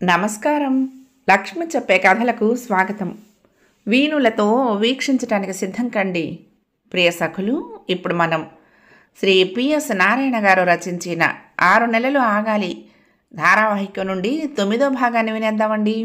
నమస్కారం లక్ష్మి చెప్పే కథలకు స్వాగతం వీణులతో వీక్షించటానికి సిద్ధం కండి ప్రియ సఖులు ఇప్పుడు మనం శ్రీ పిఎస్ నారాయణ గారు రచించిన ఆరు నెలలు ఆగాలి ధారావాహిక నుండి తొమ్మిదో భాగాన్ని వినేద్దామండి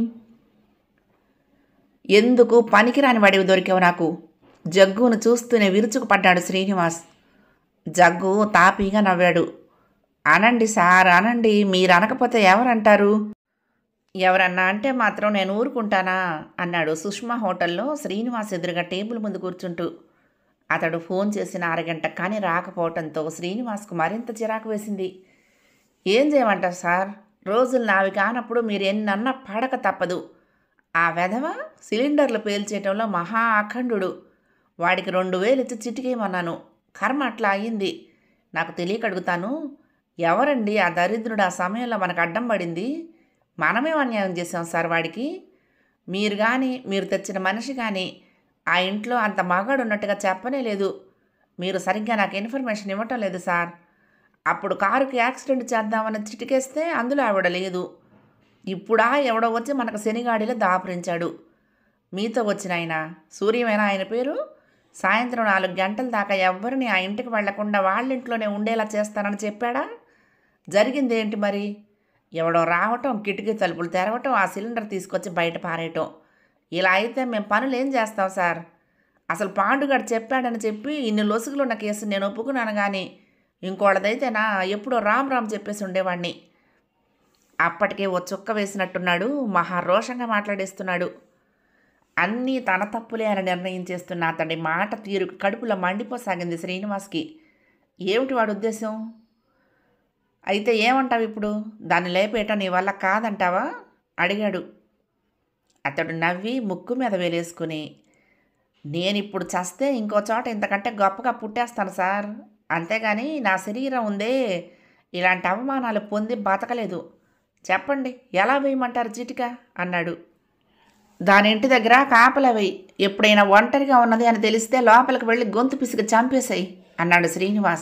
ఎందుకు పనికిరాని వాడివి దొరికావు నాకు జగ్గును చూస్తూనే విరుచుకుపడ్డాడు శ్రీనివాస్ జగ్గు తాపీగా నవ్వాడు అనండి సార్ అనండి మీరు అనకపోతే ఎవరంటారు ఎవరన్నా అంటే మాత్రం నేను ఊరుకుంటానా అన్నాడు సుష్మా హోటల్లో శ్రీనివాస్ ఎదురుగా టేబుల్ ముందు కూర్చుంటూ అతడు ఫోన్ చేసిన అరగంట కానీ రాకపోవటంతో శ్రీనివాస్కు మరింత చిరాకు వేసింది ఏం చేయమంటారు సార్ రోజులు నావి కానప్పుడు మీరు ఎన్నన్నా పడక తప్పదు ఆ వెధవ సిలిండర్లు పేల్చేయటంలో మహా అఖండుడు వాడికి రెండు వేలు ఇచ్చి చిటికేయమన్నాను కర్మ అట్లా అయ్యింది నాకు తెలియక అడుగుతాను ఎవరండి ఆ దరిద్రుడు ఆ సమయంలో మనకు అడ్డం పడింది మనమే అన్యాయం చేసాం సార్ వాడికి మీరు కానీ మీరు తెచ్చిన మనిషి కానీ ఆ ఇంట్లో అంత మగాడు ఉన్నట్టుగా చెప్పనే లేదు మీరు సరిగ్గా నాకు ఇన్ఫర్మేషన్ ఇవ్వటం లేదు సార్ అప్పుడు కారుకి యాక్సిడెంట్ చేద్దామని చిటికేస్తే అందులో ఆవిడ లేదు ఇప్పుడా ఎవడో వచ్చి మనకు శనిగాడిలో దాపురించాడు మీతో వచ్చిన ఆయన సూర్యమేనా ఆయన పేరు సాయంత్రం నాలుగు గంటల దాకా ఎవ్వరిని ఆ ఇంటికి వెళ్లకుండా వాళ్ళ ఇంట్లోనే ఉండేలా చేస్తానని చెప్పాడా జరిగింది ఏంటి మరి ఎవడో రావటం కిటికీ తలుపులు తెరవటం ఆ సిలిండర్ తీసుకొచ్చి బయట పారేయటం ఇలా అయితే మేము పనులు ఏం చేస్తాం సార్ అసలు పాండుగాడు చెప్పాడని చెప్పి ఇన్ని లొసుగులు ఉన్న కేసు నేను ఒప్పుకున్నాను కానీ ఇంకోళ్ళదైతే నా ఎప్పుడో రామ్ రామ్ చెప్పేసి ఉండేవాడిని అప్పటికే ఓ చుక్క వేసినట్టున్నాడు మహారోషంగా మాట్లాడేస్తున్నాడు అన్నీ తన తప్పులే అని నిర్ణయం చేస్తున్న అతడి మాట తీరు కడుపులో మండిపోసాగింది శ్రీనివాస్కి ఏమిటి వాడి ఉద్దేశం అయితే ఏమంటావు ఇప్పుడు దాన్ని లేపేయటం నీ వల్ల కాదంటావా అడిగాడు అతడు నవ్వి ముక్కు మీద వేలేసుకుని నేను ఇప్పుడు చస్తే ఇంకో చోట ఇంతకంటే గొప్పగా పుట్టేస్తాను సార్ అంతేగాని నా శరీరం ఉందే ఇలాంటి అవమానాలు పొంది బతకలేదు చెప్పండి ఎలా వేయమంటారు చిటిక అన్నాడు దాని ఇంటి దగ్గర కాపలా వేయి ఎప్పుడైనా ఒంటరిగా ఉన్నది అని తెలిస్తే లోపలికి వెళ్ళి గొంతు పిసికి చంపేశాయి అన్నాడు శ్రీనివాస్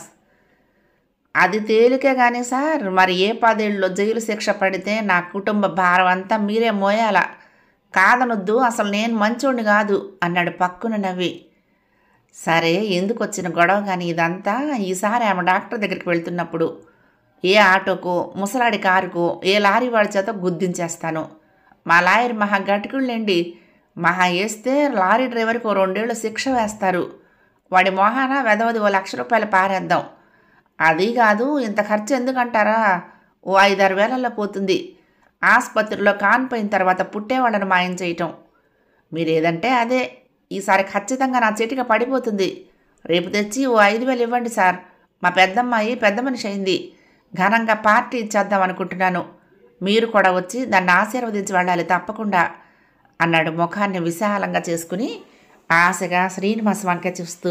అది తేలికే కానీ సార్ మరి ఏ పదేళ్ళలో జైలు శిక్ష పడితే నా కుటుంబ భారం అంతా మీరే మోయాలా కాదనొద్దు అసలు నేను మంచోడిని కాదు అన్నాడు పక్కున నవ్వి సరే ఎందుకు వచ్చిన గొడవ కానీ ఇదంతా ఈసారి ఆమె డాక్టర్ దగ్గరికి వెళ్తున్నప్పుడు ఏ ఆటోకో ముసలాడి కారుకో ఏ లారీ వాడి చేత గుద్దించేస్తాను మా లాయర్ మహా గటికుళ్ళండి మహా వేస్తే లారీ డ్రైవర్కి ఓ రెండేళ్ళు శిక్ష వేస్తారు వాడి మొహాన వెదవది ఓ లక్ష రూపాయలు పారేద్దాం అది కాదు ఇంత ఖర్చు ఎందుకంటారా ఓ ఐదారు వేలల్లో పోతుంది ఆసుపత్రిలో కాన్పోయిన తర్వాత పుట్టేవాళ్ళని మాయం చేయటం మీరు ఏదంటే అదే ఈసారి ఖచ్చితంగా నా చెట్టుగా పడిపోతుంది రేపు తెచ్చి ఓ ఐదు వేలు ఇవ్వండి సార్ మా పెద్దమ్మాయి పెద్ద మనిషి అయింది ఘనంగా పార్టీ ఇచ్చేద్దాం అనుకుంటున్నాను మీరు కూడా వచ్చి దాన్ని ఆశీర్వదించి వెళ్ళాలి తప్పకుండా అన్నాడు ముఖాన్ని విశాలంగా చేసుకుని ఆశగా శ్రీనివాస్ వంక చూస్తూ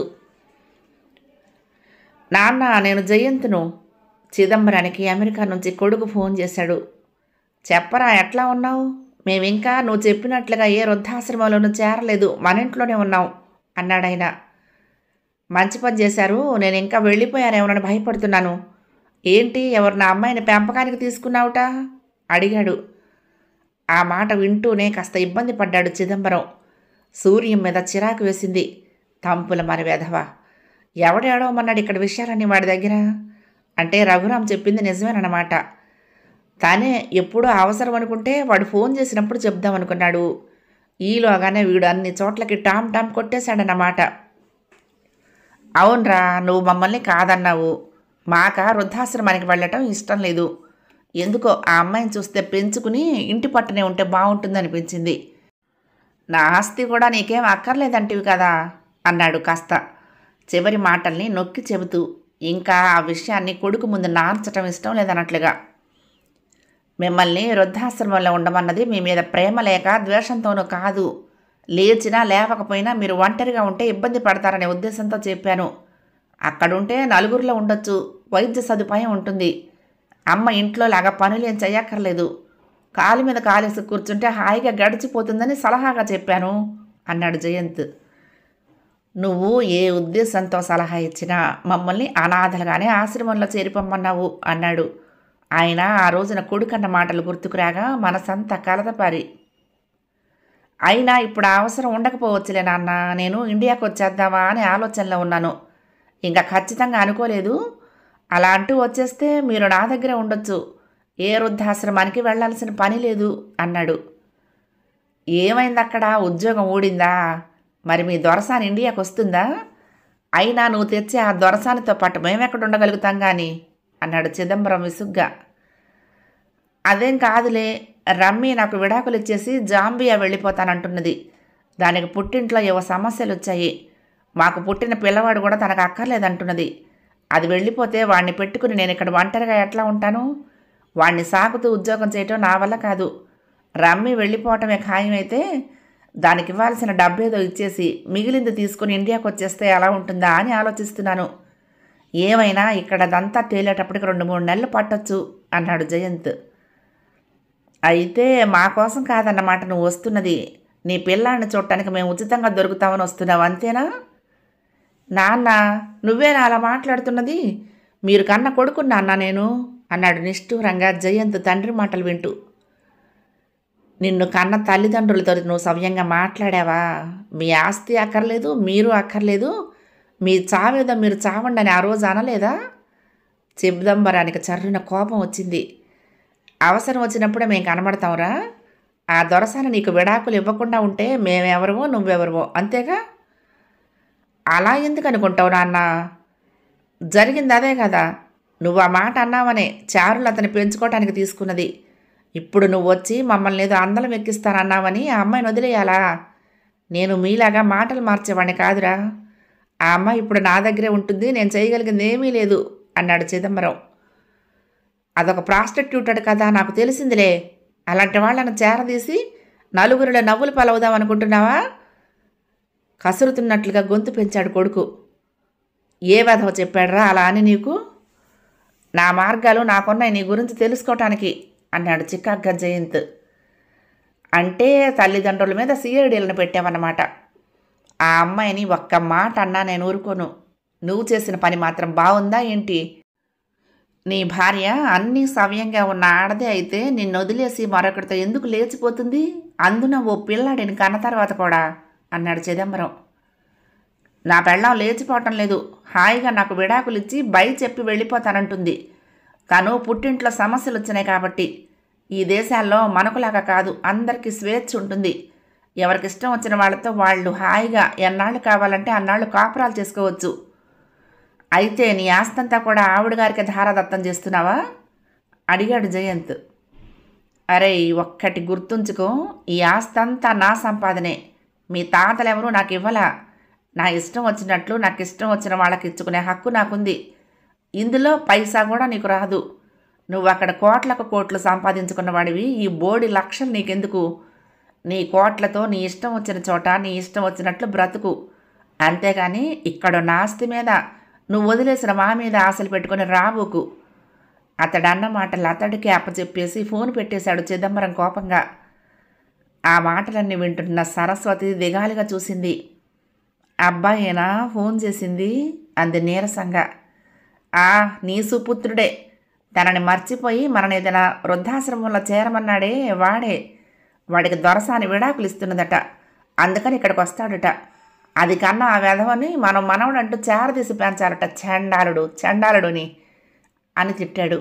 నాన్న నేను జయంత్ను చిదంబరానికి అమెరికా నుంచి కొడుకు ఫోన్ చేశాడు చెప్పరా ఎట్లా ఉన్నావు మేమింకా నువ్వు చెప్పినట్లుగా ఏ వృద్ధాశ్రమంలోనూ చేరలేదు మన ఇంట్లోనే ఉన్నాం అన్నాడాయన మంచి పని చేశారు నేను ఇంకా వెళ్ళిపోయారేమోనని భయపడుతున్నాను ఏంటి ఎవరు నా అమ్మాయిని పెంపకానికి తీసుకున్నావుట అడిగాడు ఆ మాట వింటూనే కాస్త ఇబ్బంది పడ్డాడు చిదంబరం సూర్యం మీద చిరాకు వేసింది తంపుల మరి వెధవ ఎవడేడవమన్నాడు ఇక్కడ విషయాలన్నీ వాడి దగ్గర అంటే రఘురాం చెప్పింది నిజమేనన్నమాట తానే ఎప్పుడూ అవసరం అనుకుంటే వాడు ఫోన్ చేసినప్పుడు చెప్దాం అనుకున్నాడు ఈలోగానే వీడు అన్ని చోట్లకి టామ్ టామ్ కొట్టేశాడన్నమాట అవునరా నువ్వు మమ్మల్ని కాదన్నావు మాక వృద్ధాశ్రమానికి వెళ్ళటం ఇష్టం లేదు ఎందుకో ఆ అమ్మాయిని చూస్తే పెంచుకుని ఇంటి పట్టునే ఉంటే బాగుంటుందనిపించింది నా ఆస్తి కూడా నీకేం అక్కర్లేదంటివి కదా అన్నాడు కాస్త చివరి మాటల్ని నొక్కి చెబుతూ ఇంకా ఆ విషయాన్ని కొడుకు ముందు నార్చటం ఇష్టం లేదన్నట్లుగా మిమ్మల్ని వృద్ధాశ్రమంలో ఉండమన్నది మీ మీద ప్రేమ లేక ద్వేషంతోనూ కాదు లేచినా లేవకపోయినా మీరు ఒంటరిగా ఉంటే ఇబ్బంది పడతారనే ఉద్దేశంతో చెప్పాను అక్కడుంటే నలుగురిలో ఉండొచ్చు వైద్య సదుపాయం ఉంటుంది అమ్మ ఇంట్లో లాగా పనులేం చెయ్యక్కర్లేదు కాలు మీద కాలేసి కూర్చుంటే హాయిగా గడిచిపోతుందని సలహాగా చెప్పాను అన్నాడు జయంత్ నువ్వు ఏ ఉద్దేశంతో సలహా ఇచ్చినా మమ్మల్ని అనాథలుగానే ఆశ్రమంలో చేరిపోమ్మన్నావు అన్నాడు ఆయన ఆ రోజున కొడుకన్న మాటలు గుర్తుకురాగా మనసంతా కలదపారి అయినా ఇప్పుడు ఆ అవసరం ఉండకపోవచ్చులే నాన్న నేను ఇండియాకు వచ్చేద్దామా అనే ఆలోచనలో ఉన్నాను ఇంకా ఖచ్చితంగా అనుకోలేదు అలా అంటూ వచ్చేస్తే మీరు నా దగ్గరే ఉండొచ్చు ఏ వృద్ధాశ్రమానికి వెళ్ళాల్సిన పని లేదు అన్నాడు ఏమైంది అక్కడ ఉద్యోగం ఊడిందా మరి మీ దొరసాని ఇండియాకు వస్తుందా అయినా నువ్వు తెచ్చే ఆ దొరసానితో పాటు మేమెక్కడ ఉండగలుగుతాం కానీ అన్నాడు చిదంబరం విసుగ్గా అదేం కాదులే రమ్మి నాకు విడాకులు ఇచ్చేసి జాంబియా వెళ్ళిపోతానంటున్నది దానికి పుట్టింట్లో ఏవో సమస్యలు వచ్చాయి మాకు పుట్టిన పిల్లవాడు కూడా తనకు అక్కర్లేదంటున్నది అది వెళ్ళిపోతే వాడిని పెట్టుకుని నేను ఇక్కడ ఒంటరిగా ఎట్లా ఉంటాను వాడిని సాకుతూ ఉద్యోగం చేయటం నా వల్ల కాదు రమ్మి వెళ్ళిపోవటమే ఖాయమైతే దానికి ఇవ్వాల్సిన డబ్బేదో ఇచ్చేసి మిగిలింది తీసుకుని ఇండియాకు వచ్చేస్తే ఎలా ఉంటుందా అని ఆలోచిస్తున్నాను ఏమైనా ఇక్కడదంతా తేలేటప్పటికి రెండు మూడు నెలలు పట్టొచ్చు అన్నాడు జయంత్ అయితే మా కోసం కాదన్నమాట నువ్వు వస్తున్నది నీ పిల్లాన్ని చూడటానికి మేము ఉచితంగా దొరుకుతామని వస్తున్నావు అంతేనా నాన్న నువ్వేనా అలా మాట్లాడుతున్నది మీరు కన్న కొడుకు నాన్న నేను అన్నాడు నిష్ఠూరంగా జయంత్ తండ్రి మాటలు వింటూ నిన్ను కన్న తల్లిదండ్రులతో నువ్వు సవ్యంగా మాట్లాడావా మీ ఆస్తి అక్కర్లేదు మీరు అక్కర్లేదు మీ చావేదో మీరు చావండి అని ఆ రోజు అనలేదా చిదంబరానికి చర్రున కోపం వచ్చింది అవసరం వచ్చినప్పుడే మేము కనబడతాంరా ఆ దొరసాని నీకు విడాకులు ఇవ్వకుండా ఉంటే మేమెవరమో నువ్వెవరమో అంతేగా అలా ఎందుకు అనుకుంటావు నాన్న జరిగింది అదే కదా నువ్వు ఆ మాట అన్నావనే చారులు అతన్ని పెంచుకోవటానికి తీసుకున్నది ఇప్పుడు నువ్వు వచ్చి మమ్మల్ని ఏదో అందలం ఎక్కిస్తానన్నావని ఆ అమ్మాయిని వదిలేయాలా నేను మీలాగా మాటలు మార్చేవాడిని కాదురా ఆ అమ్మాయి ఇప్పుడు నా దగ్గరే ఉంటుంది నేను చేయగలిగింది ఏమీ లేదు అన్నాడు చిదంబరం అదొక ప్రాస్టిట్యూటెడ్ కదా నాకు తెలిసిందిలే అలాంటి వాళ్ళను చేరదీసి నలుగురిలో నవ్వులు పలవుదాం అనుకుంటున్నావా కసురుతున్నట్లుగా గొంతు పెంచాడు కొడుకు ఏ వెధవ చెప్పాడురా అలా అని నీకు నా మార్గాలు నాకున్నాయి నీ గురించి తెలుసుకోవటానికి అన్నాడు చికాగ్గా జయంత్ అంటే తల్లిదండ్రుల మీద సీఐడీలను పెట్టావన్నమాట ఆ అమ్మాయిని ఒక్క మాట అన్నా నేను ఊరుకోను నువ్వు చేసిన పని మాత్రం బాగుందా ఏంటి నీ భార్య అన్నీ సవ్యంగా ఉన్న ఆడదే అయితే నిన్ను వదిలేసి మరొకరితో ఎందుకు లేచిపోతుంది అందున ఓ పిల్లాడిని కన్న తర్వాత కూడా అన్నాడు చిదంబరం నా పెళ్ళం లేచిపోవటం లేదు హాయిగా నాకు విడాకులు ఇచ్చి బై చెప్పి వెళ్ళిపోతానంటుంది తను పుట్టింట్లో సమస్యలు వచ్చినాయి కాబట్టి ఈ దేశాల్లో మనకులాగా కాదు అందరికీ స్వేచ్ఛ ఉంటుంది ఎవరికి ఇష్టం వచ్చిన వాళ్ళతో వాళ్ళు హాయిగా ఎన్నాళ్ళు కావాలంటే అన్నాళ్ళు కాపురాలు చేసుకోవచ్చు అయితే నీ ఆస్తంతా కూడా ఆవిడ గారికి ధారాదత్తం చేస్తున్నావా అడిగాడు జయంత్ అరే ఒక్కటి గుర్తుంచుకో ఈ ఆస్తంతా నా సంపాదనే మీ తాతలెవరూ నాకు ఇవ్వలా నా ఇష్టం వచ్చినట్లు నాకు ఇష్టం వచ్చిన వాళ్ళకి ఇచ్చుకునే హక్కు నాకుంది ఇందులో పైసా కూడా నీకు రాదు నువ్వు అక్కడ కోట్లకు కోట్లు సంపాదించుకున్న వాడివి ఈ బోడి లక్షలు నీకెందుకు నీ కోట్లతో నీ ఇష్టం వచ్చిన చోట నీ ఇష్టం వచ్చినట్లు బ్రతుకు అంతేగాని ఇక్కడ నా ఆస్తి మీద నువ్వు వదిలేసిన మా మీద ఆశలు పెట్టుకుని రాబోకు అతడు అన్న మాటలు అతడికి అప్పచెప్పేసి ఫోన్ పెట్టేశాడు చిదంబరం కోపంగా ఆ మాటలన్నీ వింటున్న సరస్వతి దిగాలిగా చూసింది అబ్బాయేనా ఫోన్ చేసింది అంది నీరసంగా ఆ నీ సుపుత్రుడే తనని మర్చిపోయి మనని ఏదైనా వృద్ధాశ్రమంలో చేరమన్నాడే వాడే వాడికి దొరసాని విడాకులు ఇస్తున్నదట అందుకని ఇక్కడికి వస్తాడట అది కన్నా ఆ వెధవని మనం మనవడంటూ చేరదీసి పెంచాలట చండాలుడు చండాలుడుని అని తిట్టాడు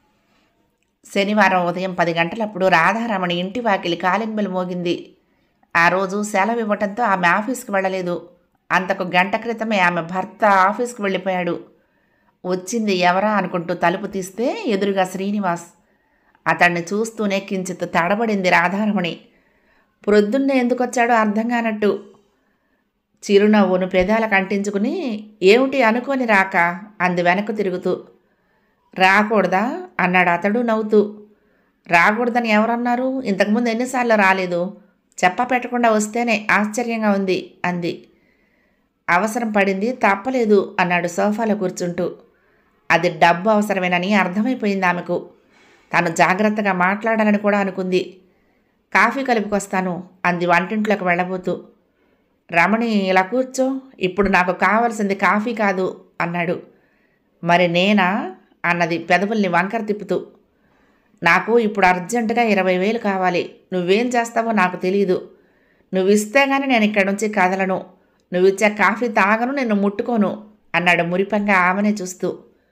శనివారం ఉదయం పది గంటలప్పుడు రాధారమణి ఇంటి వాకిలి కాలింబెలు మోగింది ఆ రోజు సెలవు ఇవ్వటంతో ఆమె ఆఫీస్కి వెళ్ళలేదు అంతకు గంట క్రితమే ఆమె భర్త ఆఫీస్కి వెళ్ళిపోయాడు వచ్చింది ఎవరా అనుకుంటూ తలుపు తీస్తే ఎదురుగా శ్రీనివాస్ అతన్ని చూస్తూనే కించిత్ తడబడింది రాధారమణి ప్రొద్దున్నే ఎందుకు వచ్చాడో అర్థం కానట్టు చిరునవ్వును పెదాలకు అంటించుకుని ఏమిటి అనుకోని రాక అంది వెనక్కు తిరుగుతూ రాకూడదా అన్నాడు అతడు నవ్వుతూ రాకూడదని ఎవరన్నారు ఇంతకుముందు ఎన్నిసార్లు రాలేదు చెప్ప పెట్టకుండా వస్తేనే ఆశ్చర్యంగా ఉంది అంది అవసరం పడింది తప్పలేదు అన్నాడు సోఫాలో కూర్చుంటూ అది డబ్బు అవసరమేనని అర్థమైపోయింది ఆమెకు తను జాగ్రత్తగా మాట్లాడాలని కూడా అనుకుంది కాఫీ కలుపుకొస్తాను అంది వంటింట్లోకి వెళ్ళబోతూ రమణి ఇలా కూర్చో ఇప్పుడు నాకు కావలసింది కాఫీ కాదు అన్నాడు మరి నేనా అన్నది పెదవుల్ని వంకర తిప్పుతూ నాకు ఇప్పుడు అర్జెంటుగా ఇరవై వేలు కావాలి నువ్వేం చేస్తావో నాకు తెలియదు నువ్వు ఇస్తే గానీ నేను ఇక్కడి నుంచి కదలను నువ్వు ఇచ్చే కాఫీ తాగను నిన్ను ముట్టుకోను అన్నాడు మురిపంగా ఆమెనే చూస్తూ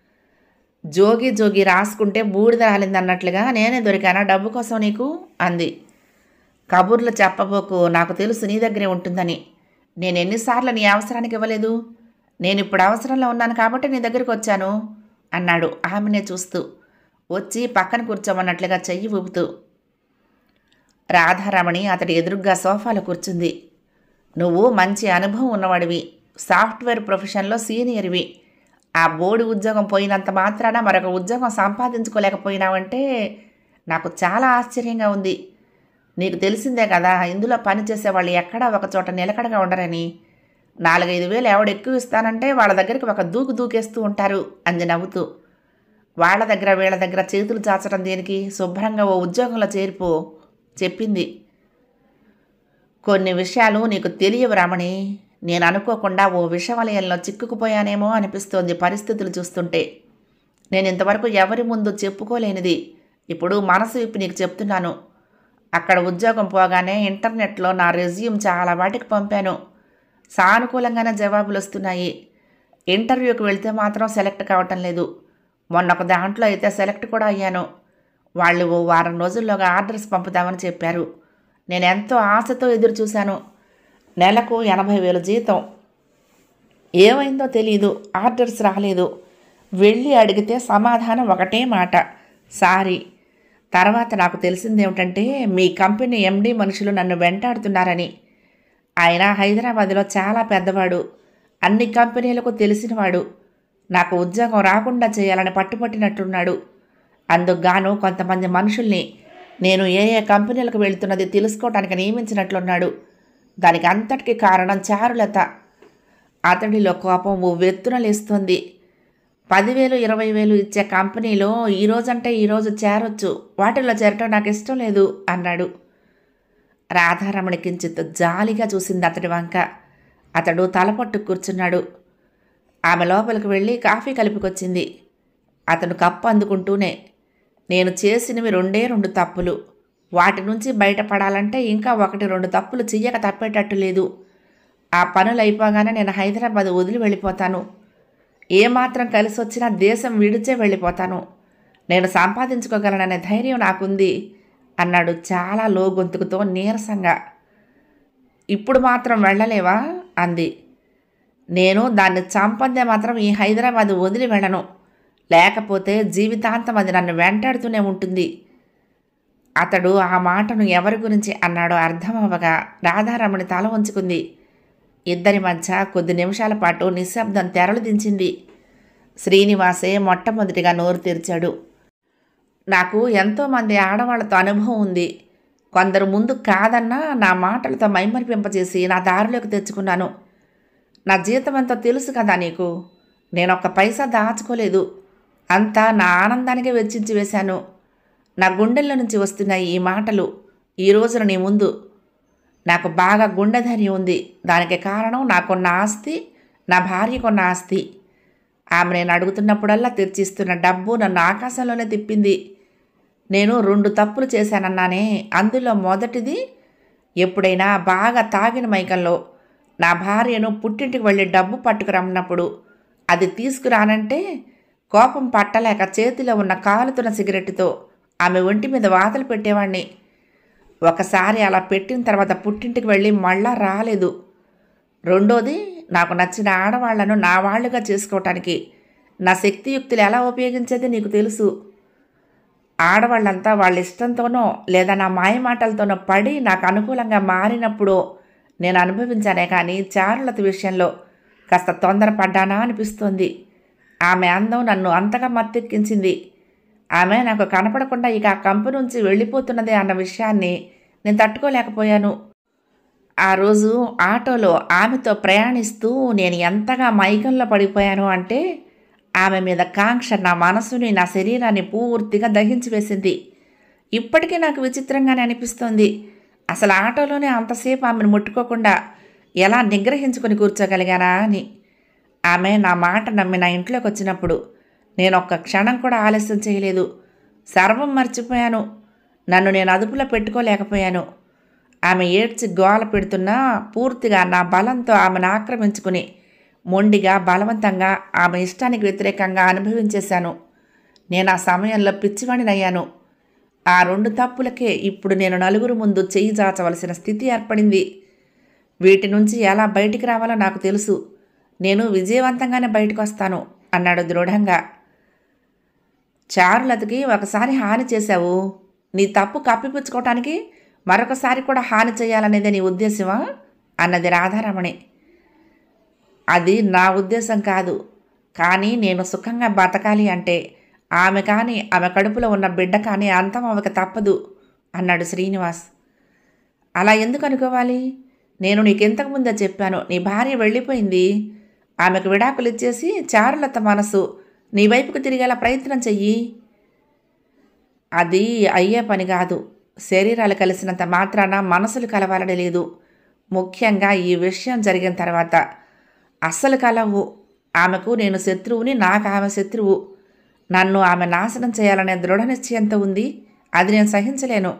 జోగి జోగి రాసుకుంటే బూడిద రాలిందన్నట్లుగా నేనే దొరికానా డబ్బు కోసం నీకు అంది కబుర్లు చెప్పబోకు నాకు తెలుసు నీ దగ్గరే ఉంటుందని నేను ఎన్నిసార్లు నీ అవసరానికి ఇవ్వలేదు నేను ఇప్పుడు అవసరంలో ఉన్నాను కాబట్టి నీ దగ్గరికి వచ్చాను అన్నాడు ఆమెనే చూస్తూ వచ్చి పక్కన కూర్చోమన్నట్లుగా చెయ్యి ఊపుతూ రాధారమణి అతడి ఎదురుగ్గా సోఫాలో కూర్చుంది నువ్వు మంచి అనుభవం ఉన్నవాడివి సాఫ్ట్వేర్ ప్రొఫెషన్లో సీనియర్వి ఆ బోర్డు ఉద్యోగం పోయినంత మాత్రాన మరొక ఉద్యోగం సంపాదించుకోలేకపోయినావంటే నాకు చాలా ఆశ్చర్యంగా ఉంది నీకు తెలిసిందే కదా ఇందులో పనిచేసే వాళ్ళు ఎక్కడా ఒక చోట నిలకడగా ఉండరని నాలుగైదు వేలు ఎవడు ఎక్కువ ఇస్తానంటే వాళ్ళ దగ్గరికి ఒక దూకు దూకేస్తూ ఉంటారు అంది నవ్వుతూ వాళ్ళ దగ్గర వీళ్ళ దగ్గర చేతులు చాచడం దేనికి శుభ్రంగా ఓ ఉద్యోగంలో చేరిపో చెప్పింది కొన్ని విషయాలు నీకు తెలియవు రమణి నేను అనుకోకుండా ఓ విషవలయంలో చిక్కుకుపోయానేమో అనిపిస్తోంది పరిస్థితులు చూస్తుంటే నేను ఇంతవరకు ఎవరి ముందు చెప్పుకోలేనిది ఇప్పుడు మనసు విప్పి నీకు చెప్తున్నాను అక్కడ ఉద్యోగం పోగానే ఇంటర్నెట్లో నా రెజ్యూమ్ చాలా వాటికి పంపాను సానుకూలంగానే జవాబులు వస్తున్నాయి ఇంటర్వ్యూకి వెళ్తే మాత్రం సెలెక్ట్ కావటం లేదు మొన్న ఒక దాంట్లో అయితే సెలెక్ట్ కూడా అయ్యాను వాళ్ళు ఓ వారం రోజుల్లోగా ఆర్డర్స్ పంపుతామని చెప్పారు నేను ఎంతో ఆశతో ఎదురు చూశాను నెలకు ఎనభై వేలు జీతం ఏమైందో తెలియదు ఆర్డర్స్ రాలేదు వెళ్ళి అడిగితే సమాధానం ఒకటే మాట సారీ తర్వాత నాకు తెలిసింది ఏమిటంటే మీ కంపెనీ ఎండి మనుషులు నన్ను వెంటాడుతున్నారని ఆయన హైదరాబాద్లో చాలా పెద్దవాడు అన్ని కంపెనీలకు తెలిసినవాడు నాకు ఉద్యోగం రాకుండా చేయాలని పట్టుపట్టినట్టున్నాడు అందుకు గాను కొంతమంది మనుషుల్ని నేను ఏ ఏ కంపెనీలకు వెళ్తున్నది తెలుసుకోవటానికి నియమించినట్లున్నాడు దానికి అంతటికి కారణం చారులత అతడిలో కోపం ఓ వెత్తున లేస్తుంది పదివేలు ఇరవై వేలు ఇచ్చే కంపెనీలో ఈ రోజంటే ఈరోజు చేరొచ్చు వాటిల్లో చేరటం నాకు ఇష్టం లేదు అన్నాడు రాధారమణి కించిత్ జాలిగా చూసింది అతడి వంక అతడు తలపట్టు కూర్చున్నాడు ఆమె లోపలికి వెళ్ళి కాఫీ కలిపికొచ్చింది అతను కప్పు అందుకుంటూనే నేను చేసినవి రెండే రెండు తప్పులు వాటి నుంచి బయటపడాలంటే ఇంకా ఒకటి రెండు తప్పులు చెయ్యక తప్పేటట్టు లేదు ఆ పనులు అయిపోగానే నేను హైదరాబాద్ వదిలి వెళ్ళిపోతాను ఏమాత్రం కలిసి వచ్చినా దేశం విడిచే వెళ్ళిపోతాను నేను సంపాదించుకోగలననే ధైర్యం నాకుంది అన్నాడు చాలా లో గొంతుకుతో నీరసంగా ఇప్పుడు మాత్రం వెళ్ళలేవా అంది నేను దాన్ని చంపందే మాత్రం ఈ హైదరాబాద్ వదిలి వెళ్ళను లేకపోతే జీవితాంతం అది నన్ను వెంటాడుతూనే ఉంటుంది అతడు ఆ మాటను ఎవరి గురించి అన్నాడో అర్థమవగా రాధారమణి తల ఉంచుకుంది ఇద్దరి మధ్య కొద్ది నిమిషాల పాటు నిశ్శబ్దం తెరలు దించింది శ్రీనివాసే మొట్టమొదటిగా నోరు తెరిచాడు నాకు ఎంతోమంది ఆడవాళ్లతో అనుభవం ఉంది కొందరు ముందు కాదన్నా నా మాటలతో మైమరిపింపజేసి నా దారిలోకి తెచ్చుకున్నాను నా జీతం ఎంతో తెలుసు కదా నీకు నేను ఒక్క పైసా దాచుకోలేదు అంతా నా ఆనందానికే వెచ్చించి వేశాను నా గుండెల్లో నుంచి వస్తున్నాయి ఈ మాటలు ఈ రోజున నీ ముందు నాకు బాగా గుండె ధైర్యం ఉంది దానికి కారణం నాకున్న ఆస్తి నా భార్యకున్న ఆస్తి ఆమె నేను అడుగుతున్నప్పుడల్లా తెచ్చిస్తున్న డబ్బు నన్ను ఆకాశంలోనే తిప్పింది నేను రెండు తప్పులు చేశానన్నానే అందులో మొదటిది ఎప్పుడైనా బాగా తాగిన మైకంలో నా భార్యను పుట్టింటికి వెళ్ళి డబ్బు పట్టుకురమ్మన్నప్పుడు అది తీసుకురానంటే కోపం పట్టలేక చేతిలో ఉన్న కాలుతున్న సిగరెట్తో ఆమె ఒంటి మీద వాతలు పెట్టేవాణ్ణి ఒకసారి అలా పెట్టిన తర్వాత పుట్టింటికి వెళ్ళి మళ్ళా రాలేదు రెండోది నాకు నచ్చిన ఆడవాళ్లను నా వాళ్ళుగా చేసుకోవటానికి నా శక్తియుక్తులు ఎలా ఉపయోగించేది నీకు తెలుసు ఆడవాళ్ళంతా వాళ్ళ ఇష్టంతోనో లేదా నా మాయ మాటలతోనో పడి నాకు అనుకూలంగా మారినప్పుడు నేను అనుభవించానే కానీ చారులత విషయంలో కాస్త తొందరపడ్డానా అనిపిస్తోంది ఆమె అందం నన్ను అంతగా మత్తెక్కించింది ఆమె నాకు కనపడకుండా ఇక ఆ కంపెనీ నుంచి వెళ్ళిపోతున్నదే అన్న విషయాన్ని నేను తట్టుకోలేకపోయాను ఆ రోజు ఆటోలో ఆమెతో ప్రయాణిస్తూ నేను ఎంతగా మైకంలో పడిపోయాను అంటే ఆమె మీద కాంక్ష నా మనసుని నా శరీరాన్ని పూర్తిగా దహించి వేసింది ఇప్పటికీ నాకు విచిత్రంగానే అనిపిస్తోంది అసలు ఆటోలోనే అంతసేపు ఆమెను ముట్టుకోకుండా ఎలా నిగ్రహించుకొని కూర్చోగలిగానా అని ఆమె నా మాట నమ్మి నా ఇంట్లోకి వచ్చినప్పుడు నేను ఒక్క క్షణం కూడా ఆలస్యం చేయలేదు సర్వం మర్చిపోయాను నన్ను నేను అదుపులో పెట్టుకోలేకపోయాను ఆమె ఏడ్చి గోల పెడుతున్నా పూర్తిగా నా బలంతో ఆమెను ఆక్రమించుకుని మొండిగా బలవంతంగా ఆమె ఇష్టానికి వ్యతిరేకంగా అనుభవించేశాను నేను ఆ సమయంలో పిచ్చివాడినయ్యాను ఆ రెండు తప్పులకే ఇప్పుడు నేను నలుగురు ముందు చెయ్యి చాచవలసిన స్థితి ఏర్పడింది వీటి నుంచి ఎలా బయటికి రావాలో నాకు తెలుసు నేను విజయవంతంగానే బయటకు వస్తాను అన్నాడు దృఢంగా చారులతకి ఒకసారి హాని చేశావు నీ తప్పు కప్పిపుచ్చుకోవటానికి మరొకసారి కూడా హాని చేయాలనేదే నీ ఉద్దేశమా అన్నది రాధారమణి అది నా ఉద్దేశం కాదు కానీ నేను సుఖంగా బతకాలి అంటే ఆమె కానీ ఆమె కడుపులో ఉన్న బిడ్డ కానీ అంతం అవక తప్పదు అన్నాడు శ్రీనివాస్ అలా ఎందుకు అనుకోవాలి నేను నీకెంతకు ముందే చెప్పాను నీ భార్య వెళ్ళిపోయింది ఆమెకు విడాకులు ఇచ్చేసి చారులత మనసు నీ వైపుకు తిరిగేలా ప్రయత్నం చెయ్యి అది అయ్యే పని కాదు శరీరాలు కలిసినంత మాత్రాన మనసులు కలవాలని లేదు ముఖ్యంగా ఈ విషయం జరిగిన తర్వాత అస్సలు కలవు ఆమెకు నేను శత్రువుని నాకు ఆమె శత్రువు నన్ను ఆమె నాశనం చేయాలనే దృఢ నిశ్చయంతో ఉంది అది నేను సహించలేను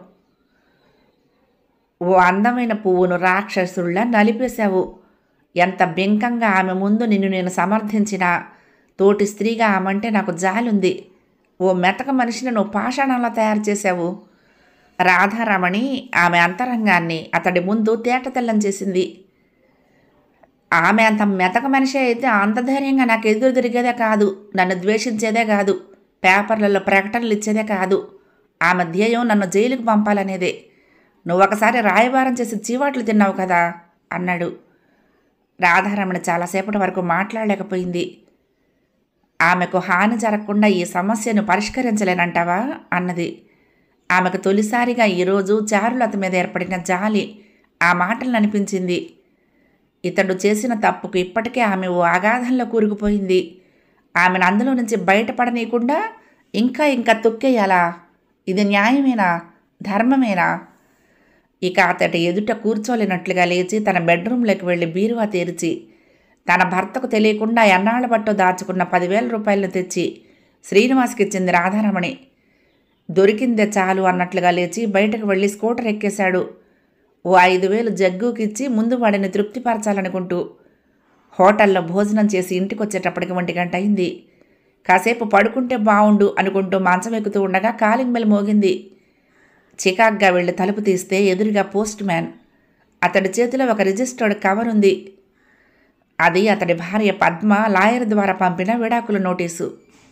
ఓ అందమైన పువ్వును రాక్షసుల్లా నలిపేశావు ఎంత బెంకంగా ఆమె ముందు నిన్ను నేను సమర్థించినా తోటి స్త్రీగా ఆమంటే నాకు జాలుంది ఓ మెతక మనిషిని నువ్వు పాషాణంలా తయారు చేశావు రాధారమణి ఆమె అంతరంగాన్ని అతడి ముందు తేటతెల్లం చేసింది ఆమె అంత మెతక మనిషి అయితే అంత ధైర్యంగా నాకు ఎదురు తిరిగేదే కాదు నన్ను ద్వేషించేదే కాదు పేపర్లలో ప్రకటనలు ఇచ్చేదే కాదు ఆమె ధ్యేయం నన్ను జైలుకు పంపాలనేదే నువ్వు ఒకసారి రాయబారం చేసి చీవాట్లు తిన్నావు కదా అన్నాడు రాధారమణ చాలాసేపటి వరకు మాట్లాడలేకపోయింది ఆమెకు హాని జరగకుండా ఈ సమస్యను పరిష్కరించలేనంటావా అన్నది ఆమెకు తొలిసారిగా ఈరోజు చారులత మీద ఏర్పడిన జాలి ఆ మాటలను అనిపించింది ఇతడు చేసిన తప్పుకు ఇప్పటికే ఆమె ఓ అగాధంలో కూరుకుపోయింది ఆమెను అందులో నుంచి బయటపడనీయకుండా ఇంకా ఇంకా తొక్కేయాలా ఇది న్యాయమేనా ధర్మమేనా ఇక అతడి ఎదుట కూర్చోలేనట్లుగా లేచి తన బెడ్రూమ్లోకి వెళ్ళి బీరువా తెరిచి తన భర్తకు తెలియకుండా ఎన్నాళ్ళ బట్టో దాచుకున్న పదివేల రూపాయలను తెచ్చి శ్రీనివాస్కి ఇచ్చింది రాధారమణి దొరికిందే చాలు అన్నట్లుగా లేచి బయటకు వెళ్ళి స్కూటర్ ఎక్కేశాడు ఓ ఐదు వేలు జగ్గుకిచ్చి ముందు వాడిని తృప్తిపరచాలనుకుంటూ హోటల్లో భోజనం చేసి ఇంటికి వచ్చేటప్పటికి ఒంటి గంట అయింది కాసేపు పడుకుంటే బావుండు అనుకుంటూ మంచం ఎక్కుతూ ఉండగా కాలింగ్ బెల్ మోగింది చికాగ్గా వెళ్ళి తలుపు తీస్తే ఎదురుగా పోస్ట్ మ్యాన్ అతడి చేతిలో ఒక రిజిస్టర్డ్ కవర్ ఉంది అది అతడి భార్య పద్మ లాయర్ ద్వారా పంపిన విడాకుల నోటీసు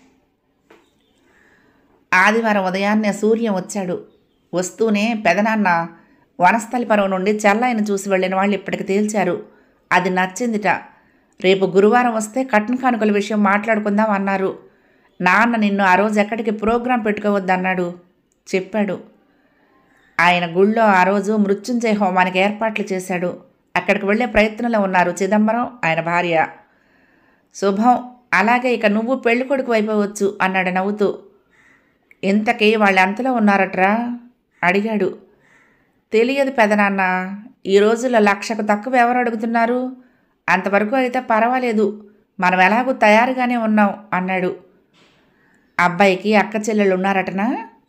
ఆదివారం ఉదయాన్నే సూర్యం వచ్చాడు వస్తూనే పెదనాన్న వనస్థలిపురం నుండి చెల్లాయిని చూసి వెళ్ళిన వాళ్ళు ఇప్పటికి తేల్చారు అది నచ్చిందిట రేపు గురువారం వస్తే కట్న కానుకల విషయం మాట్లాడుకుందాం అన్నారు నాన్న నిన్ను ఆ రోజు ఎక్కడికి ప్రోగ్రాం పెట్టుకోవద్దన్నాడు చెప్పాడు ఆయన గుళ్ళో ఆ రోజు మృత్యుంజయ హోమానికి ఏర్పాట్లు చేశాడు అక్కడికి వెళ్ళే ప్రయత్నంలో ఉన్నారు చిదంబరం ఆయన భార్య శుభం అలాగే ఇక నువ్వు పెళ్లి కొడుకు అయిపోవచ్చు అన్నాడు నవ్వుతూ ఇంతకీ వాళ్ళు ఎంతలో ఉన్నారట్రా అడిగాడు తెలియదు పెదనాన్న ఈ రోజుల్లో లక్షకు తక్కువ ఎవరు అడుగుతున్నారు అంతవరకు అయితే పర్వాలేదు మనం ఎలాగూ తయారుగానే ఉన్నాం అన్నాడు అబ్బాయికి అక్క చెల్లెళ్ళు ఉన్నారటనా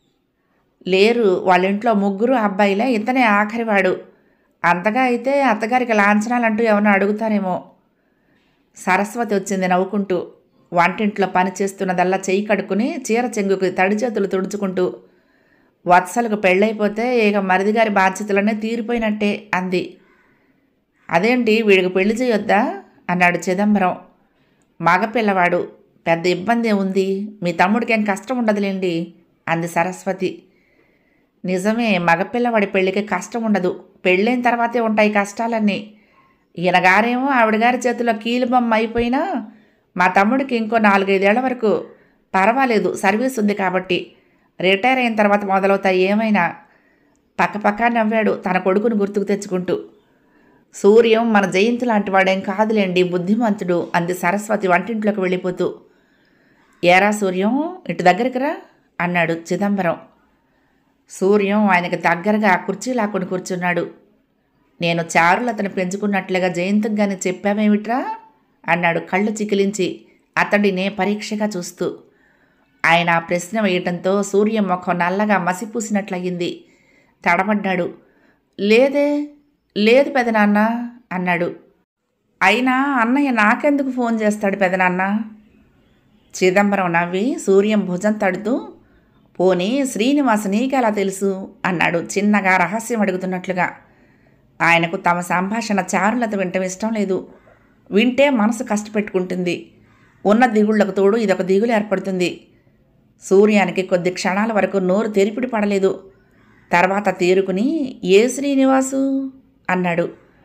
లేరు వాళ్ళ ఇంట్లో ముగ్గురు అబ్బాయిలే ఇతనే ఆఖరివాడు అంతగా అయితే అత్తగారికి లాంఛనాలంటూ ఏమన్నా అడుగుతారేమో సరస్వతి వచ్చింది నవ్వుకుంటూ వంటింట్లో పని చేస్తున్నదల్లా చెయ్యి కడుక్కుని చీర చెంగుకి తడి చేతులు తుడుచుకుంటూ వత్సలకు పెళ్ళైపోతే ఇక మరిదిగారి బాధ్యతలనే తీరిపోయినట్టే అంది అదేంటి వీడికి పెళ్లి చేయొద్దా అన్నాడు చిదంబరం మగపిల్లవాడు పెద్ద ఇబ్బంది ఉంది మీ తమ్ముడికి ఏం కష్టం ఉండదులేండి అంది సరస్వతి నిజమే మగపిల్లవాడి పెళ్ళికి కష్టం ఉండదు పెళ్ళైన తర్వాతే ఉంటాయి కష్టాలన్నీ ఈయన గారేమో ఆవిడ గారి చేతిలో కీలుబొమ్మ అయిపోయినా మా తమ్ముడికి ఇంకో నాలుగైదేళ్ల వరకు పర్వాలేదు సర్వీస్ ఉంది కాబట్టి రిటైర్ అయిన తర్వాత మొదలవుతాయి ఏమైనా పక్కపక్క నవ్వాడు తన కొడుకును గుర్తుకు తెచ్చుకుంటూ సూర్యం మన జయంతి లాంటి వాడేం కాదులేండి బుద్ధిమంతుడు అంది సరస్వతి వంటింట్లోకి వెళ్ళిపోతూ ఏరా సూర్యం ఇటు దగ్గరికి రా అన్నాడు చిదంబరం సూర్యం ఆయనకి దగ్గరగా కుర్చీ లాక్కుని కూర్చున్నాడు నేను చారులతను పెంచుకున్నట్లుగా జయంతికి గాని చెప్పామేమిట్రా అన్నాడు కళ్ళు చికిలించి అతడినే పరీక్షగా చూస్తూ ఆయన ఆ ప్రశ్న వేయటంతో సూర్య ముఖం నల్లగా మసిపూసినట్లయింది తడబడ్డాడు లేదే లేదు పెదనాన్న అన్నాడు అయినా అన్నయ్య నాకెందుకు ఫోన్ చేస్తాడు పెదనాన్న చిదంబరం నవ్వి సూర్యం భుజం తడుతూ పోనీ శ్రీనివాస్ నీకెలా తెలుసు అన్నాడు చిన్నగా రహస్యం అడుగుతున్నట్లుగా ఆయనకు తమ సంభాషణ చారులత వింటం ఇష్టం లేదు వింటే మనసు కష్టపెట్టుకుంటుంది ఉన్న దిగుళ్లకు తోడు ఇదొక దిగులు ఏర్పడుతుంది సూర్యానికి కొద్ది క్షణాల వరకు నోరు తెరిపిడి పడలేదు తర్వాత తేరుకుని ఏ శ్రీనివాసు అన్నాడు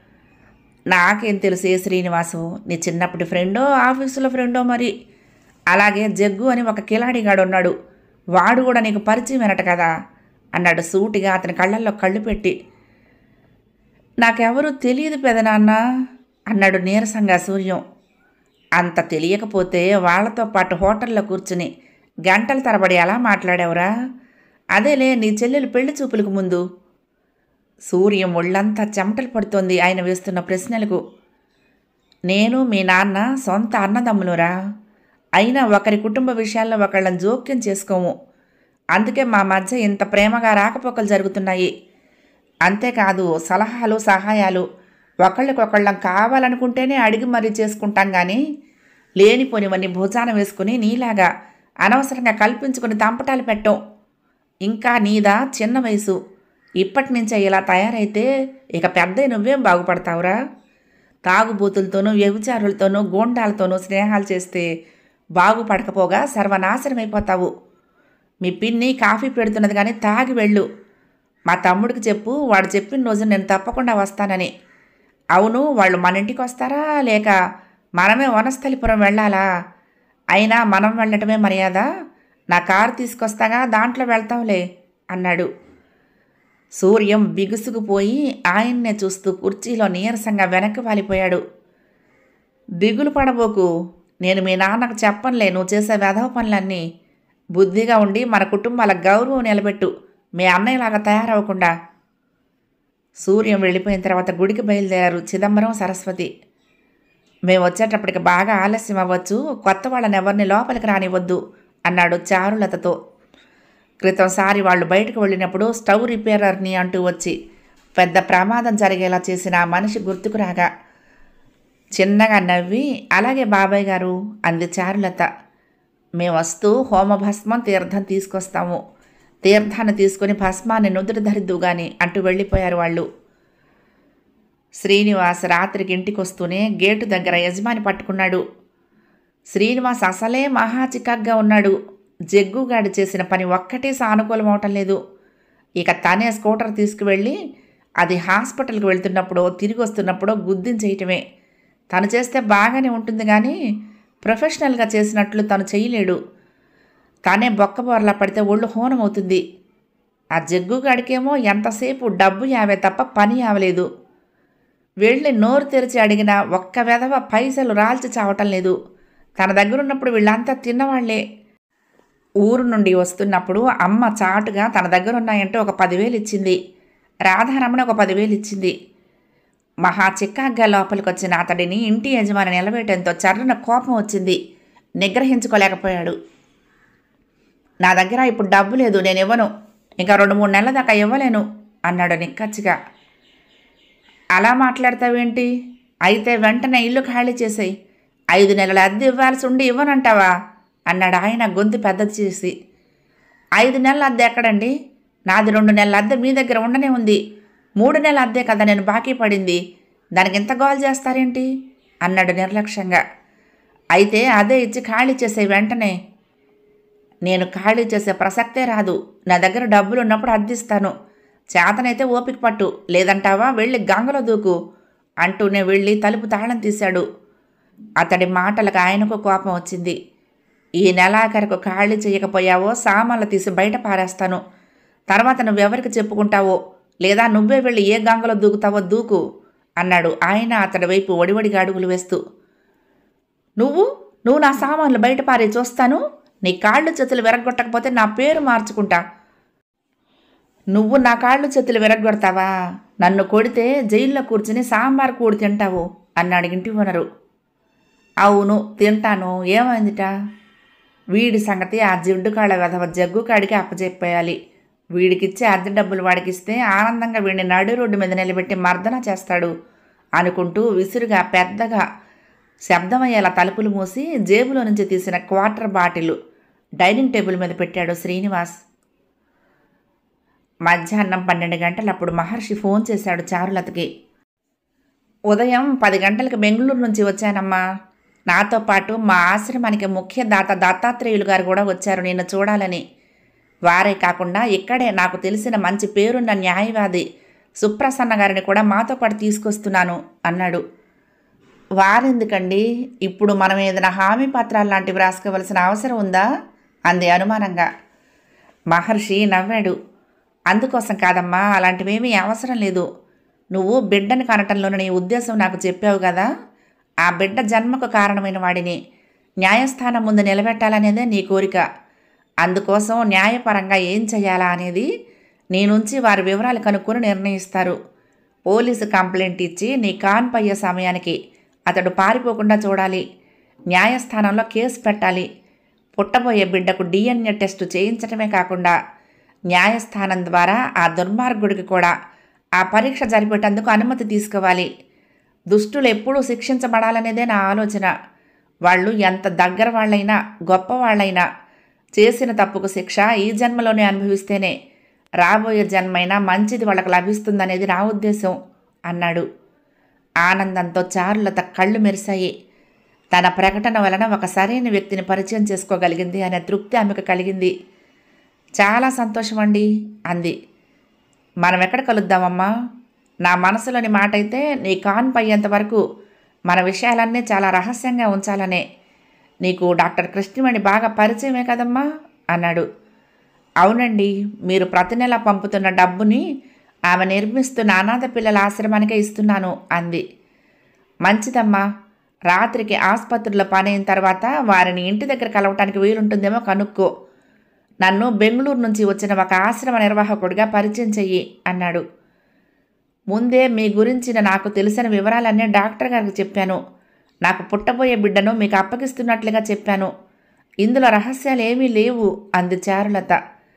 నాకేం తెలుసు ఏ శ్రీనివాసు నీ చిన్నప్పటి ఫ్రెండో ఆఫీసులో ఫ్రెండో మరి అలాగే జగ్గు అని ఒక కిలాడిగాడు ఉన్నాడు వాడు కూడా నీకు పరిచయం వినట కదా అన్నాడు సూటిగా అతని కళ్ళల్లో కళ్ళు పెట్టి నాకెవరూ తెలియదు పెదనాన్న అన్నాడు నీరసంగా సూర్యం అంత తెలియకపోతే వాళ్ళతో పాటు హోటల్లో కూర్చుని గంటల తరబడి ఎలా మాట్లాడావురా అదేలే నీ చెల్లెలు పెళ్లి చూపులకు ముందు సూర్యం ఒళ్ళంతా చెమటలు పడుతోంది ఆయన వేస్తున్న ప్రశ్నలకు నేను మీ నాన్న సొంత అన్నదమ్ములురా అయినా ఒకరి కుటుంబ విషయాల్లో ఒకళ్ళని జోక్యం చేసుకోము అందుకే మా మధ్య ఇంత ప్రేమగా రాకపోకలు జరుగుతున్నాయి అంతేకాదు సలహాలు సహాయాలు ఒకళ్ళకొకళ్ళం కావాలనుకుంటేనే అడిగి మరీ చేసుకుంటాం కానీ లేనిపోనివన్నీ భుజాన వేసుకుని నీలాగా అనవసరంగా కల్పించుకుని తంపటాలు పెట్టం ఇంకా నీదా చిన్న వయసు ఇప్పటి నుంచే ఇలా తయారైతే ఇక పెద్ద నువ్వేం బాగుపడతావురా తాగుబోతులతోనూ వ్యభిచారులతోనూ గోండాలతోనూ స్నేహాలు చేస్తే బాగుపడకపోగా సర్వనాశనమైపోతావు మీ పిన్ని కాఫీ పెడుతున్నది కానీ తాగి వెళ్ళు మా తమ్ముడికి చెప్పు వాడు చెప్పిన రోజు నేను తప్పకుండా వస్తానని అవును వాళ్ళు మన ఇంటికి వస్తారా లేక మనమే వనస్థలిపురం వెళ్ళాలా అయినా మనం వెళ్ళటమే మర్యాద నా కారు తీసుకొస్తాగా దాంట్లో వెళ్తాంలే అన్నాడు సూర్యం బిగుసుకుపోయి ఆయన్నే చూస్తూ కుర్చీలో నీరసంగా వెనక్కి వాలిపోయాడు దిగులు పడబోకు నేను మీ నాన్నకు చెప్పనులే నువ్వు చేసే వెధవ పనులన్నీ బుద్ధిగా ఉండి మన కుటుంబాల గౌరవం నిలబెట్టు మీ అన్నయ్యలాగా తయారవ్వకుండా సూర్యం వెళ్ళిపోయిన తర్వాత గుడికి బయలుదేరారు చిదంబరం సరస్వతి మేము వచ్చేటప్పటికి బాగా ఆలస్యం అవ్వచ్చు కొత్త వాళ్ళని ఎవరిని లోపలికి రానివ్వద్దు అన్నాడు చారులతతో క్రితంసారి వాళ్ళు బయటకు వెళ్ళినప్పుడు స్టవ్ రిపేరర్ని అంటూ వచ్చి పెద్ద ప్రమాదం జరిగేలా చేసిన ఆ మనిషి గుర్తుకు రాగా చిన్నగా నవ్వి అలాగే బాబాయ్ గారు అంది చారులత మేము వస్తూ హోమభస్మం తీర్థం తీసుకొస్తాము తీర్థాన్ని తీసుకుని భస్మాన్ని నుదురు ధరిద్దు గాని అంటూ వెళ్ళిపోయారు వాళ్ళు శ్రీనివాస్ రాత్రికి ఇంటికి వస్తూనే గేటు దగ్గర యజమాని పట్టుకున్నాడు శ్రీనివాస్ అసలే మహా చికాగ్గా ఉన్నాడు జగ్గుగాడి చేసిన పని ఒక్కటే సానుకూలం అవటం లేదు ఇక తనే స్కూటర్ తీసుకువెళ్ళి అది హాస్పిటల్కి వెళ్తున్నప్పుడో తిరిగి వస్తున్నప్పుడో గుద్దించేయటమే తను చేస్తే బాగానే ఉంటుంది కానీ ప్రొఫెషనల్గా చేసినట్లు తను చేయలేడు తానే బొక్కబోర్లా పడితే ఒళ్ళు హోనం అవుతుంది ఆ జగ్గుగాడికేమో ఎంతసేపు డబ్బు యావే తప్ప పని యావలేదు వెళ్ళి నోరు తెరిచి అడిగిన ఒక్క వెధవ పైసలు రాల్చి చావటం లేదు తన దగ్గర ఉన్నప్పుడు వీళ్ళంతా తిన్నవాళ్లే ఊరు నుండి వస్తున్నప్పుడు అమ్మ చాటుగా తన దగ్గర ఉన్నాయంటే ఒక పదివేలు ఇచ్చింది రాధారమణ ఒక పదివేలు ఇచ్చింది మహా చిక్కాగ్గా లోపలికి వచ్చిన అతడిని ఇంటి యజమాని నిలబెట్టడంతో చర్రన కోపం వచ్చింది నిగ్రహించుకోలేకపోయాడు నా దగ్గర ఇప్పుడు డబ్బు లేదు నేను ఇవ్వను ఇంకా రెండు మూడు నెలల దాకా ఇవ్వలేను అన్నాడు నిక్కచ్చిగా అలా మాట్లాడతావేంటి అయితే వెంటనే ఇల్లు ఖాళీ చేసేయి ఐదు నెలల అద్దె ఇవ్వాల్సి ఉండి ఇవ్వనంటావా అన్నాడు ఆయన గొంతు పెద్దది చేసి ఐదు నెలల అద్దె ఎక్కడండి నాది రెండు నెలల అద్దె మీ దగ్గర ఉండనే ఉంది మూడు నెలల అద్దె కదా నేను బాకీ పడింది దానికి ఎంత గోల్ చేస్తారేంటి అన్నాడు నిర్లక్ష్యంగా అయితే అదే ఇచ్చి ఖాళీ చేసే వెంటనే నేను ఖాళీ చేసే ప్రసక్తే రాదు నా దగ్గర డబ్బులు ఉన్నప్పుడు అద్దిస్తాను చేతనైతే ఓపిక పట్టు లేదంటావా వెళ్ళి గంగలో దూకు అంటూనే వెళ్ళి తలుపు తాళం తీశాడు అతడి మాటలకు ఆయనకు కోపం వచ్చింది ఈ నెలాఖరకు ఖాళీ చేయకపోయావో సామాన్లు తీసి బయట పారేస్తాను తర్వాత నువ్వెవరికి చెప్పుకుంటావో లేదా నువ్వే వెళ్ళి ఏ గంగలో దూకుతావో దూకు అన్నాడు ఆయన అతడి వైపు ఒడివడిగా అడుగులు వేస్తూ నువ్వు నువ్వు నా సామాన్లు బయట పారే చూస్తాను నీ కాళ్ళు చేతులు విరగొట్టకపోతే నా పేరు మార్చుకుంటా నువ్వు నా కాళ్ళు చేతులు విరగొడతావా నన్ను కొడితే జైల్లో కూర్చుని సాంబార్ కూడి తింటావు అన్నాడు ఇంటి ఓనరు అవును తింటాను ఏమైందిట వీడి సంగతి ఆ జిడ్డు కాళ్ళ వెధవ జగ్గు కాడికి అప్పచెప్పేయాలి వీడికిచ్చే అద్దె డబ్బులు వాడికిస్తే ఆనందంగా వీడిని నడు రోడ్డు మీద నిలబెట్టి మర్దన చేస్తాడు అనుకుంటూ విసురుగా పెద్దగా శబ్దమయ్యేలా తలుపులు మూసి జేబులో నుంచి తీసిన క్వార్టర్ బాటిల్ డైనింగ్ టేబుల్ మీద పెట్టాడు శ్రీనివాస్ మధ్యాహ్నం పన్నెండు గంటలప్పుడు మహర్షి ఫోన్ చేశాడు చారులతకి ఉదయం పది గంటలకు బెంగళూరు నుంచి వచ్చానమ్మా నాతో పాటు మా ఆశ్రమానికి ముఖ్య దాత దత్తాత్రేయులు గారు కూడా వచ్చారు నిన్ను చూడాలని వారే కాకుండా ఇక్కడే నాకు తెలిసిన మంచి పేరున్న న్యాయవాది సుప్రసన్న గారిని కూడా మాతో పాటు తీసుకొస్తున్నాను అన్నాడు వారెందుకండి ఇప్పుడు మనం ఏదైనా హామీ పత్రాలు లాంటివి రాసుకోవలసిన అవసరం ఉందా అంది అనుమానంగా మహర్షి నవ్వాడు అందుకోసం కాదమ్మా అలాంటివేమీ అవసరం లేదు నువ్వు బిడ్డను కనటంలోని నీ ఉద్దేశం నాకు చెప్పావు కదా ఆ బిడ్డ జన్మకు కారణమైన వాడిని న్యాయస్థానం ముందు నిలబెట్టాలనేదే నీ కోరిక అందుకోసం న్యాయపరంగా ఏం చేయాలా అనేది నీ నుంచి వారి వివరాలు కనుక్కొని నిర్ణయిస్తారు పోలీసు కంప్లైంట్ ఇచ్చి నీ కాన్పు అయ్యే సమయానికి అతడు పారిపోకుండా చూడాలి న్యాయస్థానంలో కేసు పెట్టాలి పుట్టబోయే బిడ్డకు డిఎన్ఏ టెస్ట్ చేయించడమే కాకుండా న్యాయస్థానం ద్వారా ఆ దుర్మార్గుడికి కూడా ఆ పరీక్ష జరిపేటందుకు అనుమతి తీసుకోవాలి దుష్టులు ఎప్పుడూ శిక్షించబడాలనేదే నా ఆలోచన వాళ్ళు ఎంత దగ్గర వాళ్ళైనా గొప్ప వాళ్ళైనా చేసిన తప్పుకు శిక్ష ఈ జన్మలోనే అనుభవిస్తేనే రాబోయే జన్మైనా మంచిది వాళ్ళకు లభిస్తుందనేది నా ఉద్దేశం అన్నాడు ఆనందంతో చారులత కళ్ళు మెరిశాయి తన ప్రకటన వలన ఒక సరైన వ్యక్తిని పరిచయం చేసుకోగలిగింది అనే తృప్తి ఆమెకు కలిగింది చాలా సంతోషం అండి అంది మనం ఎక్కడ కలుద్దామమ్మా నా మనసులోని మాట అయితే నీ కాన్పు అయ్యేంత వరకు మన విషయాలన్నీ చాలా రహస్యంగా ఉంచాలనే నీకు డాక్టర్ కృష్ణమణి బాగా పరిచయమే కదమ్మా అన్నాడు అవునండి మీరు ప్రతి నెల పంపుతున్న డబ్బుని ఆమె నిర్మిస్తున్న అనాథ పిల్లల ఆశ్రమానికే ఇస్తున్నాను అంది మంచిదమ్మా రాత్రికి ఆసుపత్రిలో పని అయిన తర్వాత వారిని ఇంటి దగ్గర కలవటానికి వీలుంటుందేమో కనుక్కో నన్ను బెంగళూరు నుంచి వచ్చిన ఒక ఆశ్రమ నిర్వాహకుడిగా పరిచయం చెయ్యి అన్నాడు ముందే మీ గురించిన నాకు తెలిసిన వివరాలన్నీ డాక్టర్ గారికి చెప్పాను నాకు పుట్టబోయే బిడ్డను మీకు అప్పగిస్తున్నట్లుగా చెప్పాను ఇందులో రహస్యాలు ఏమీ లేవు అంది చారులత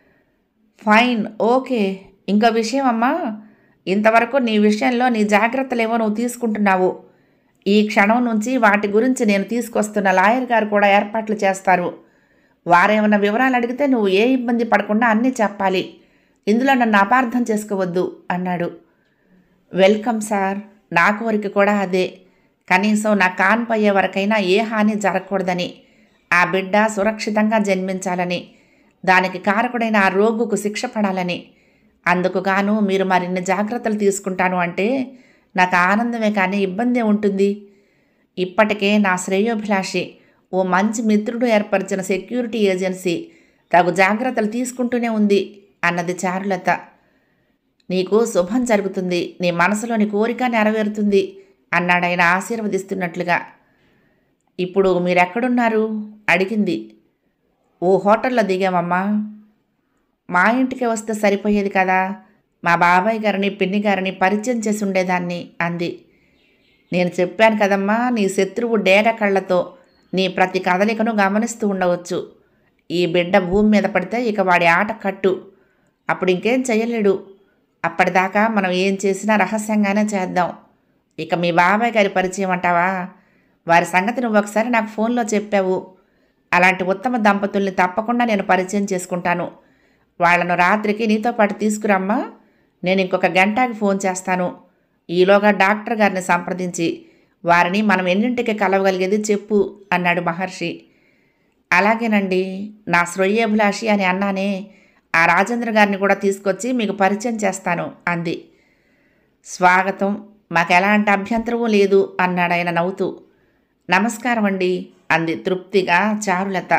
ఫైన్ ఓకే ఇంకో విషయం అమ్మా ఇంతవరకు నీ విషయంలో నీ జాగ్రత్తలేవో నువ్వు తీసుకుంటున్నావు ఈ క్షణం నుంచి వాటి గురించి నేను తీసుకొస్తున్న లాయర్ గారు కూడా ఏర్పాట్లు చేస్తారు వారేమన్నా వివరాలు అడిగితే నువ్వు ఏ ఇబ్బంది పడకుండా అన్నీ చెప్పాలి ఇందులో నన్ను అపార్థం చేసుకోవద్దు అన్నాడు వెల్కమ్ సార్ నా కోరిక కూడా అదే కనీసం నా కాన్పు అయ్యే వరకైనా ఏ హాని జరగకూడదని ఆ బిడ్డ సురక్షితంగా జన్మించాలని దానికి కారకుడైన ఆ రోగుకు శిక్ష పడాలని అందుకు గాను మీరు మరిన్ని జాగ్రత్తలు తీసుకుంటాను అంటే నాకు ఆనందమే కానీ ఇబ్బంది ఉంటుంది ఇప్పటికే నా శ్రేయోభిలాషి ఓ మంచి మిత్రుడు ఏర్పరిచిన సెక్యూరిటీ ఏజెన్సీ తగు జాగ్రత్తలు తీసుకుంటూనే ఉంది అన్నది చారులత నీకు శుభం జరుగుతుంది నీ మనసులోని కోరిక నెరవేరుతుంది అన్నాడాయన ఆశీర్వదిస్తున్నట్లుగా ఇప్పుడు మీరెక్కడున్నారు అడిగింది ఓ హోటల్లో దిగామమ్మా మా ఇంటికి వస్తే సరిపోయేది కదా మా బాబాయ్ గారిని పిన్ని గారిని పరిచయం చేసి ఉండేదాన్ని అంది నేను చెప్పాను కదమ్మా నీ శత్రువు డేగ కళ్ళతో నీ ప్రతి కదలికను గమనిస్తూ ఉండవచ్చు ఈ బిడ్డ భూమి మీద పడితే ఇక వాడి ఆట కట్టు అప్పుడు ఇంకేం చేయలేడు అప్పటిదాకా మనం ఏం చేసినా రహస్యంగానే చేద్దాం ఇక మీ బాబాయ్ గారి పరిచయం అంటావా వారి సంగతి నువ్వు ఒకసారి నాకు ఫోన్లో చెప్పావు అలాంటి ఉత్తమ దంపతుల్ని తప్పకుండా నేను పరిచయం చేసుకుంటాను వాళ్ళను రాత్రికి నీతో పాటు తీసుకురమ్మా నేను ఇంకొక గంటకి ఫోన్ చేస్తాను ఈలోగా డాక్టర్ గారిని సంప్రదించి వారిని మనం ఎన్నింటికి కలవగలిగేది చెప్పు అన్నాడు మహర్షి అలాగేనండి నా శ్రేయోభిలాషి అని అన్నానే ఆ రాజేంద్ర గారిని కూడా తీసుకొచ్చి మీకు పరిచయం చేస్తాను అంది స్వాగతం మాకు ఎలాంటి అభ్యంతరమూ లేదు అన్నాడు ఆయన నవ్వుతూ నమస్కారం అండి అంది తృప్తిగా చారులత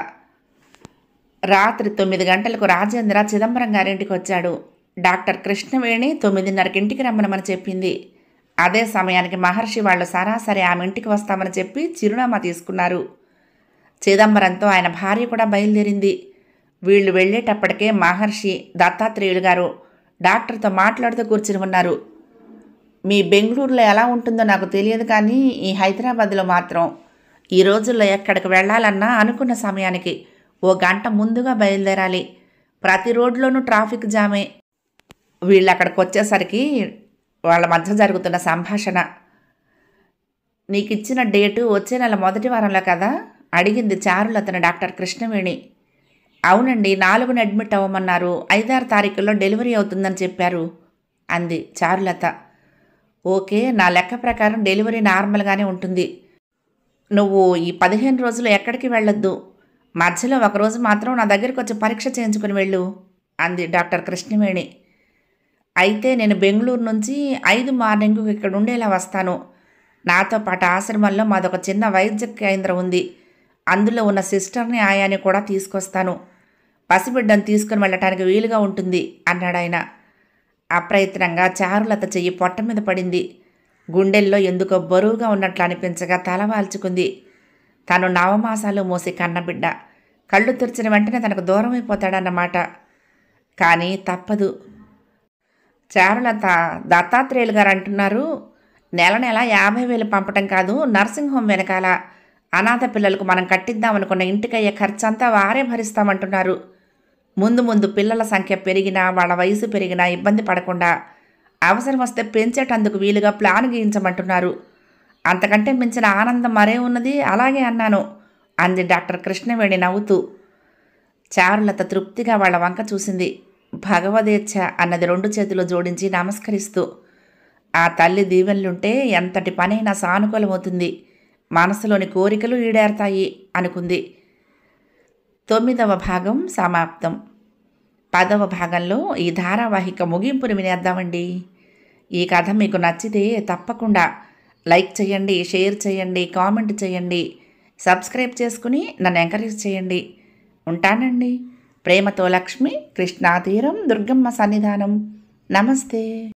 రాత్రి తొమ్మిది గంటలకు రాజేంద్ర చిదంబరం గారింటికి వచ్చాడు డాక్టర్ కృష్ణవేణి తొమ్మిదిన్నరకి ఇంటికి రమ్మనమని చెప్పింది అదే సమయానికి మహర్షి వాళ్ళు సరాసరి ఆమె ఇంటికి వస్తామని చెప్పి చిరునామా తీసుకున్నారు చిదంబరంతో ఆయన భార్య కూడా బయలుదేరింది వీళ్ళు వెళ్ళేటప్పటికే మహర్షి దత్తాత్రేయులు గారు డాక్టర్తో మాట్లాడుతూ కూర్చుని ఉన్నారు మీ బెంగళూరులో ఎలా ఉంటుందో నాకు తెలియదు కానీ ఈ హైదరాబాద్లో మాత్రం ఈ రోజుల్లో ఎక్కడికి వెళ్ళాలన్నా అనుకున్న సమయానికి ఓ గంట ముందుగా బయలుదేరాలి ప్రతి రోడ్లోనూ ట్రాఫిక్ జామే వీళ్ళు అక్కడికి వచ్చేసరికి వాళ్ళ మధ్య జరుగుతున్న సంభాషణ నీకు ఇచ్చిన డేటు వచ్చే నెల మొదటి వారంలో కదా అడిగింది చారులతను డాక్టర్ కృష్ణవేణి అవునండి నాలుగున అడ్మిట్ అవ్వమన్నారు ఐదారు తారీఖుల్లో డెలివరీ అవుతుందని చెప్పారు అంది చారులత ఓకే నా లెక్క ప్రకారం డెలివరీ నార్మల్గానే ఉంటుంది నువ్వు ఈ పదిహేను రోజులు ఎక్కడికి వెళ్ళొద్దు మధ్యలో ఒకరోజు మాత్రం నా దగ్గరికి వచ్చి పరీక్ష చేయించుకుని వెళ్ళు అంది డాక్టర్ కృష్ణవేణి అయితే నేను బెంగళూరు నుంచి ఐదు మార్నింగ్ ఇక్కడ ఉండేలా వస్తాను నాతో పాటు ఆశ్రమంలో మాదొక చిన్న వైద్య కేంద్రం ఉంది అందులో ఉన్న సిస్టర్ని ఆయాని కూడా తీసుకొస్తాను పసిబిడ్డను తీసుకుని వెళ్ళటానికి వీలుగా ఉంటుంది అన్నాడు ఆయన అప్రయత్నంగా చారులత చెయ్యి పొట్ట మీద పడింది గుండెల్లో ఎందుకో బరువుగా ఉన్నట్లు అనిపించగా తల వాల్చుకుంది తను నవమాసాలు మోసి కన్నబిడ్డ కళ్ళు తెరిచిన వెంటనే తనకు దూరం అయిపోతాడన్నమాట కానీ తప్పదు చారులత దత్తాత్రేయులు గారు అంటున్నారు నెల నెల యాభై వేలు పంపటం కాదు నర్సింగ్ హోమ్ వెనకాల అనాథ పిల్లలకు మనం కట్టిద్దామనుకున్న ఇంటికయ్యే ఖర్చంతా వారే భరిస్తామంటున్నారు ముందు ముందు పిల్లల సంఖ్య పెరిగినా వాళ్ళ వయసు పెరిగినా ఇబ్బంది పడకుండా అవసరం వస్తే పెంచేటందుకు వీలుగా ప్లాన్ గీయించమంటున్నారు అంతకంటే మించిన ఆనందం మరే ఉన్నది అలాగే అన్నాను అంది డాక్టర్ కృష్ణవేణి నవ్వుతూ చారులత తృప్తిగా వాళ్ళ వంక చూసింది భగవదేచ్ఛ అన్నది రెండు చేతులు జోడించి నమస్కరిస్తూ ఆ తల్లి దీవెనలుంటే ఎంతటి పనైనా సానుకూలమవుతుంది మనసులోని కోరికలు ఈడేరతాయి అనుకుంది తొమ్మిదవ భాగం సమాప్తం పదవ భాగంలో ఈ ధారావాహిక ముగింపుని వినేద్దామండి ఈ కథ మీకు నచ్చితే తప్పకుండా లైక్ చేయండి షేర్ చేయండి కామెంట్ చేయండి సబ్స్క్రైబ్ చేసుకుని నన్ను ఎంకరేజ్ చేయండి ఉంటానండి ప్రేమతో లక్ష్మి కృష్ణా తీరం దుర్గమ్మ సన్నిధానం నమస్తే